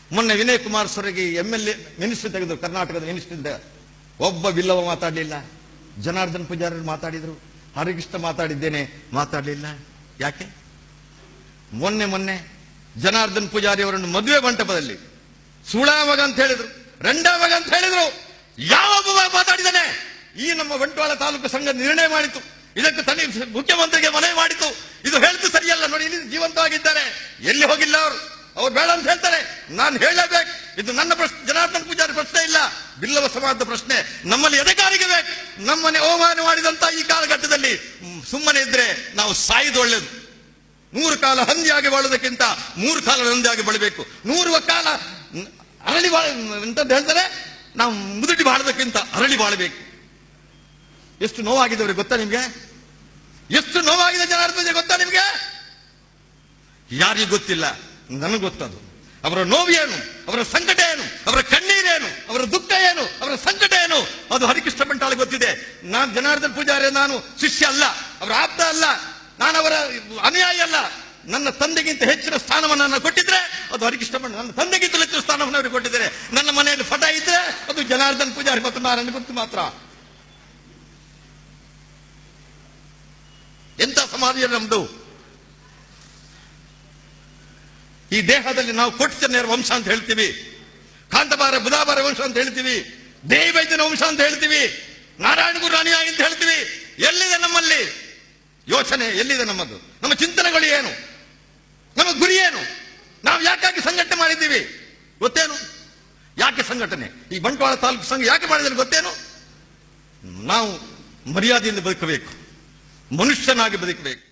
ಮೊನ್ನೆ ವಿನಯ್ ಕುಮಾರ್ ಸೊರಗಿ M L A minister ತೆಗೆದ್ರು ಕರ್ನಾಟಕದ ಮಿನಿಸ್ಟರ್ ಇದ್ದ ಒಬ್ಬ ಬಿಲ್ಲವ ಮಾತಾಡಲಿಲ್ಲ ಜನಾರ್ದನ್ ಪೂಜಾರಿ ಮಾತಾಡಿದ್ರು ಹರಿಕೃಷ್ಣ ಮಾತಾಡಿದ್ದೇನೆ ಮಾತಾಡಲಿಲ್ಲ ಯಾಕೆ ಮೊನ್ನೆ ಮೊನ್ನೆ ಜನಾರ್ದನ್ ಪೂಜಾರಿ ಅವರನ್ನು ಮದುವೆ ಮಂಟಪದಲ್ಲಿ ಸುಳ ಮಗ ಅಂತ ಹೇಳಿದ್ರು ರಂಡ ಮಗ ಅಂತ ಹೇಳಿದ್ರು ಯಾವೊಬ್ಬ ಮಾತಾಡಿದಾನೆ ಈ ನಮ್ಮ ಬಂಟ್ವಾಳ ತಾಲೂಕು ಸಂಘ ನಿರ್ಣಯ ಮಾಡಿತು ಇದಕ್ಕೆ ತನಿ ಮುಖ್ಯಮಂತ್ರಿಗೆ ಮನವಿ ಮಾಡಿತು ಇದು ಹೇಳ್ತು ಸರಿಯಲ್ಲ ನೋಡಿ ಇಲ್ಲಿ ಜೀವಂತವಾಗಿದ್ದಾರೆ ಎಲ್ಲಿ ಹೋಗಿಲ್ಲ ಅವರು ಅವ್ರು ಬೇಡ ಅಂತ ಹೇಳ್ತಾರೆ ನಾನು ಹೇಳಲೇಬೇಕು ಇದು ನನ್ನ ಪ್ರಶ್ನೆ ಜನಾರ್ದನ್ ಪೂಜಾರಿ ಪ್ರಶ್ನೆ ಇಲ್ಲ ಬಿಲ್ಲವ ಸಮಾಜದ ಪ್ರಶ್ನೆ ನಮ್ಮಲ್ಲಿ ಎದೆಗಾರಿಗೆ ಬೇಕು ನಮ್ಮನೆ ಅವಮಾನ ಮಾಡಿದಂತ ಈ ಕಾಲಘಟ್ಟದಲ್ಲಿ ಮ್, ಸುಮ್ಮನೆ ಇದ್ರೆ ನಾವು ಸಾಯುದು ಒಳ್ಳೇದು ನೂರು ಕಾಲ ಹಂದಿಯಾಗಿ ಬಾಳುವುದಕ್ಕಿಂತ ಮೂರು ಕಾಲ ಹಂದಿಯಾಗಿ ಬಾಳಬೇಕು ನೂರು ಕಾಲ ನ್- ಅರಳಿ ಬಾಳ ಎಂತದ್ದು ಹೇಳ್ತಾರೆ ನಾವು ಮುದುಟಿ ಬಾಳೋದಕ್ಕಿಂತ ಅರಳಿ ಬಾಳಬೇಕು ಎಷ್ಟು ನೋವಾಗಿದೆ ಅವ್ರಿಗೆ ಗೊತ್ತಾ ನಿಮ್ಗೆ ಎಷ್ಟು ನೋವಾಗಿದೆ ಜನಾರ್ದನ ಗೊತ್ತಾ ನಿಮ್ಗೆ ಯಾರಿಗೂ ಗೊತ್ತಿಲ್ಲ ನನಗೆ ಗೊತ್ತದು ಅವರ ನೋವು ಏನು ಅವರ ಸಂಕಟ ಏನು ಅವರ ಕಣ್ಣೀರೇನು ಅವರ ದುಃಖ ಏನು ಅವರ ಸಂಕಟ ಏನು ಅದು ಹರಿಕೃಷ್ಣ ಬಂಟಾಳ ಗೊತ್ತಿದೆ ನಾನು ಜನಾರ್ದನ್ ಪೂಜಾರಿ ನಾನು ಶಿಷ್ಯ ಅಲ್ಲ ಅವರ ಆಪ್ತ ಅಲ್ಲ ನಾನು ಅವರ ಅನುಯಾಯಿ ಅಲ್ಲ ನನ್ನ ತಂದೆಗಿಂತ ಹೆಚ್ಚಿನ ಸ್ಥಾನವನ್ನು ನನ್ನ ಕೊಟ್ಟಿದ್ರೆ ಅದು ಹರಿಕೃಷ್ಣ ಬಂಡ ನನ್ನ ತಂದೆಗಿಂತ ಹೆಚ್ಚಿನ ಸ್ಥಾನವನ್ನು ಅವರಿಗೆ ಕೊಟ್ಟಿದ್ದಾರೆ ನನ್ನ ಮನೆಯಲ್ಲಿ ಫಟ ಇದ್ರೆ ಅದು ಜನಾರ್ದನ್ ಪೂಜಾರಿ ಮತ್ತು ನಾರಾಯಣ ಗೊತ್ತು ಮಾತ್ರ ಎಂತ ಸಮಾಜ ನಮ್ದು ಈ ದೇಹದಲ್ಲಿ ನಾವು ಕೊಟ್ಟಿನ ವಂಶ ಅಂತ ಹೇಳ್ತೀವಿ ಕಾಂತಬಾರ ಬುಧಾಬಾರ ವಂಶ ಅಂತ ಹೇಳ್ತೀವಿ ದೇವೈದ್ಯನ ವಂಶ ಅಂತ ಹೇಳ್ತೀವಿ ನಾರಾಯಣ ಗುರು ಅನುಯಾಯಿ ಅಂತ ಹೇಳ್ತೀವಿ ಎಲ್ಲಿದೆ ನಮ್ಮಲ್ಲಿ ಯೋಚನೆ ಎಲ್ಲಿದೆ ನಮ್ಮದು ನಮ್ಮ ಚಿಂತನೆಗಳು ಏನು ನಮ್ಮ ಗುರಿ ಏನು ನಾವು ಯಾಕಾಗಿ ಸಂಘಟನೆ ಮಾಡಿದ್ದೀವಿ ಗೊತ್ತೇನು ಯಾಕೆ ಸಂಘಟನೆ ಈ ಬಂಟ್ವಾಳ ತಾಲೂಕು ಸಂಘ ಯಾಕೆ ಮಾಡಿದ್ರೆ ಗೊತ್ತೇನು ನಾವು ಮರ್ಯಾದೆಯಿಂದ ಬದುಕಬೇಕು ಮನುಷ್ಯನಾಗಿ ಬದುಕಬೇಕು